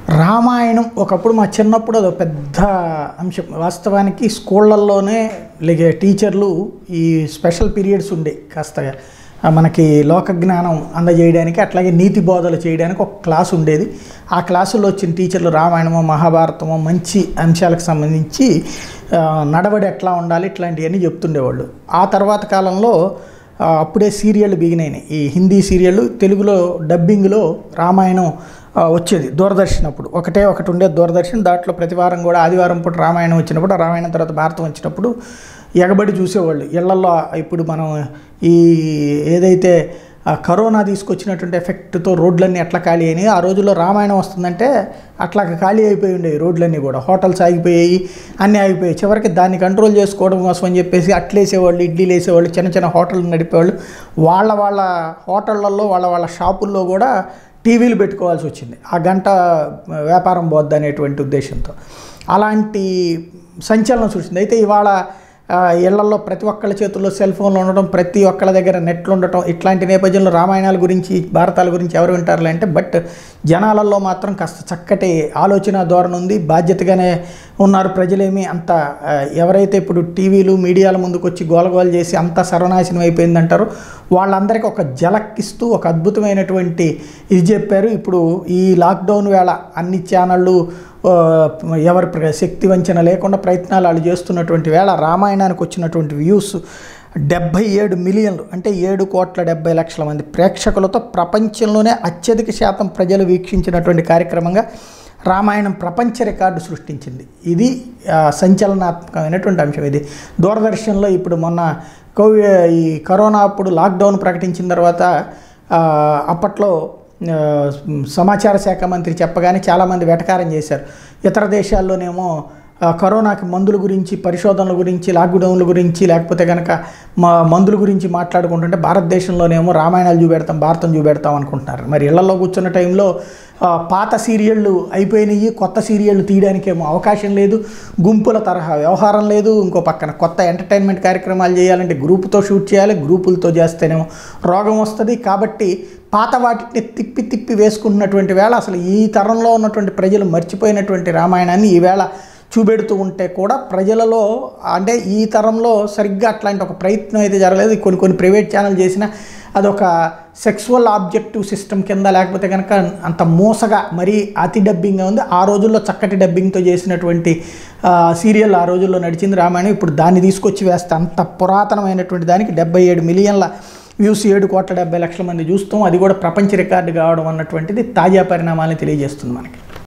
రామాయణం ఒకప్పుడు మా చిన్నప్పుడు అదో పెద్ద అంశం వాస్తవానికి స్కూళ్ళల్లోనే లేక టీచర్లు ఈ స్పెషల్ పీరియడ్స్ ఉండే కాస్త ఆ, మనకి లోక జ్ఞానం అందజేయడానికి అట్లాగే నీతి బోధలు చేయడానికి ఒక క్లాస్ ఉండేది ఆ క్లాసుల్లో వచ్చిన టీచర్లు రామాయణమో మహాభారతమో మంచి అంశాలకు సంబంధించి ఆ, నడవడి ఎట్లా ఉండాలి ఇట్లాంటివన్నీ చెప్తుండేవాళ్ళు ఆ తర్వాత కాలంలో ఆ, అప్పుడే సీరియల్ బిగినాయి ఈ హిందీ సీరియల్ తెలుగులో డబ్బింగ్లో రామాయణం ఆ, వచ్చేది దూరదర్శన్ అప్పుడు ఒకటే ఒకటి ఉండేది దూరదర్శన్ దాంట్లో ప్రతి వారం కూడా ఆదివారం పూట రామాయణం వచ్చినప్పుడు రామాయణం తర్వాత భారతం వచ్చినప్పుడు ఎగబడి చూసేవాళ్ళు ఇళ్లలో ఇప్పుడు మనం ఈ ఏదైతే ఆ కరోనా తీసుకొచ్చినటువంటి ఎఫెక్ట్తో రోడ్లన్నీ ఎట్లా ఖాళీ అయినాయి ఆ రోజుల్లో రామాయణం వస్తుందంటే అట్లా ఖాళీ అయిపోయి ఉండేవి రోడ్లన్నీ కూడా హోటల్స్ ఆగిపోయాయి అన్నీ ఆగిపోయాయి చివరికి దాన్ని కంట్రోల్ చేసుకోవడం కోసం అని చెప్పేసి అట్లేసేవాళ్ళు ఇడ్లీలు వేసేవాళ్ళు చిన్న చిన్న హోటల్ నడిపేవాళ్ళు వాళ్ళ వాళ్ళ హోటళ్ళల్లో వాళ్ళ వాళ్ళ షాపుల్లో కూడా టీవీలు పెట్టుకోవాల్సి వచ్చింది ఆ గంట వ్యాపారం పోద్ది అనేటువంటి ఉద్దేశంతో అలాంటి సంచలనం సృష్టింది అయితే ఇవాళ ఆ, ఇళ్లలో ప్రతి ఒక్కళ్ళ చేతుల్లో సెల్ ఫోన్లు ఉండటం ప్రతి ఒక్కళ్ళ దగ్గర నెట్లు ఉండటం ఇట్లాంటి నేపథ్యంలో రామాయణాల గురించి భారతాల గురించి ఎవరు వింటారులే అంటే బట్ జనాలలో మాత్రం కాస్త చక్కటి ఆలోచన ధోరణి ఉంది బాధ్యతగానే ఉన్నారు ప్రజలేమి అంత ఆ, ఎవరైతే ఇప్పుడు టీవీలు మీడియాల ముందుకు వచ్చి గోలగోలు చేసి అంత సర్వనాశనం అయిపోయిందంటారో వాళ్ళందరికీ ఒక జలక్కిస్తూ ఒక అద్భుతమైనటువంటి ఇది చెప్పారు ఇప్పుడు ఈ లాక్డౌన్ వేళ అన్ని ఛానళ్ళు ఆ, ఎవరి ప్ర- శక్తి వంచన లేకుండా ప్రయత్నాలు వాళ్ళు చేస్తున్నటువంటి వేళ రామాయణానికి వచ్చినటువంటి వ్యూస్ డెబ్భై ఏడు మిలియన్లు అంటే ఏడు కోట్ల డెబ్బై లక్షల మంది ప్రేక్షకులతో ప్రపంచంలోనే అత్యధిక శాతం ప్రజలు వీక్షించినటువంటి కార్యక్రమంగా రామాయణం ప్రపంచ రికార్డు సృష్టించింది ఇది ఆ, సంచలనాత్మకమైనటువంటి అంశం ఇది దూరదర్శన్లో ఇప్పుడు మొన్న కోవి ఈ కరోనా అప్పుడు లాక్డౌన్ ప్రకటించిన తర్వాత ఆ, అప్పట్లో ఆ, సమాచార శాఖ మంత్రి చెప్పగానే చాలామంది వెటకారం చేశారు ఇతర దేశాల్లోనేమో ఆ, కరోనాకి మందుల గురించి పరిశోధనల గురించి లాక్డౌన్ల గురించి లేకపోతే కనుక మా మందుల గురించి మాట్లాడుకుంటుంటే భారతదేశంలోనేమో రామాయణాలు చూపెడతాం భారతం చూపెడతాం అనుకుంటున్నారు మరి ఇళ్లలో కూర్చున్న టైంలో ఆ, పాత సీరియళ్ళు అయిపోయినాయి కొత్త సీరియళ్ళు తీయడానికేమో అవకాశం లేదు గుంపుల తరహా వ్యవహారం లేదు ఇంకో పక్కన కొత్త ఎంటర్టైన్మెంట్ కార్యక్రమాలు చేయాలంటే గ్రూపుతో షూట్ చేయాలి గ్రూపులతో చేస్తేనేమో రోగం వస్తుంది కాబట్టి పాత వాటిని తిప్పి తిప్పి వేసుకుంటున్నటువంటి వేళ అసలు ఈ తరంలో ఉన్నటువంటి ప్రజలు మర్చిపోయినటువంటి రామాయణాన్ని ఈవేళ చూపెడుతూ ఉంటే కూడా ప్రజలలో అంటే ఈ తరంలో సరిగ్గా అట్లాంటి ఒక ప్రయత్నం అయితే జరగలేదు కొన్ని కొన్ని ప్రైవేట్ ఛానల్ చేసిన అదొక సెక్సువల్ ఆబ్జెక్టివ్ సిస్టమ్ కింద లేకపోతే కనుక అంత మోసగా మరీ అతి డబ్బింగ్గా ఉంది ఆ రోజుల్లో చక్కటి డబ్బింగ్తో చేసినటువంటి ఆ, సీరియల్ ఆ రోజుల్లో నడిచింది రామాయణం ఇప్పుడు దాన్ని తీసుకొచ్చి వేస్తే అంత పురాతనమైనటువంటి దానికి డెబ్బై ఏడు మిలియన్ల వ్యూస్ ఏడు కోట్ల డెబ్బై లక్షల మంది చూస్తాం అది కూడా ప్రపంచ రికార్డు కావడం అన్నటువంటిది తాజా పరిణామాలను తెలియజేస్తుంది మనకి